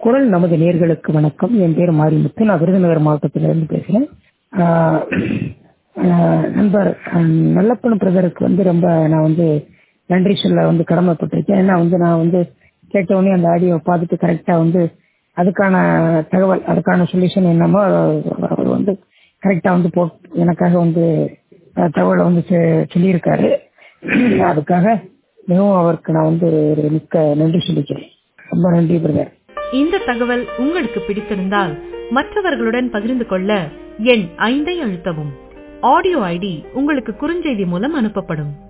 குரல் நமது நேர்களுக்கு வணக்கம் என் பேர் மாரிமுத்து நான் விருதுநகர் மாவட்டத்திலிருந்து பேசுகிறேன் ஆஹ் ஆஹ் நண்பர் ஆஹ் நல்லப்பன் பிரதருக்கு வந்து ரொம்ப நான் வந்து நன்றி சொல்ல வந்து கடமைப்பட்டிருக்கேன் ஏன்னா வந்து நான் வந்து கேட்ட உடனே அந்த ஆடியோ பார்த்துட்டு கரெக்டாக வந்து அதுக்கான தகவல் அதுக்கான சொல்யூஷன் என்னமோ அவர் வந்து கரெக்டாக வந்து போட் எனக்காக வந்து அஹ், தகவலை வந்து சொ- சொல்லியிருக்காரு அதுக்காக மிகவும் அவருக்கு நான் வந்து ஒரு மிக்க நன்றி சொல்லிக்கிறேன் ரொம்ப நன்றி பிரதர் இந்த தகவல் உங்களுக்கு பிடித்திருந்தால் மற்றவர்களுடன் பகிர்ந்து கொள்ள எண் ஐந்தை அழுத்தவும் ஆடியோ ஐடி உங்களுக்கு குறுஞ்செய்தி மூலம் அனுப்பப்படும்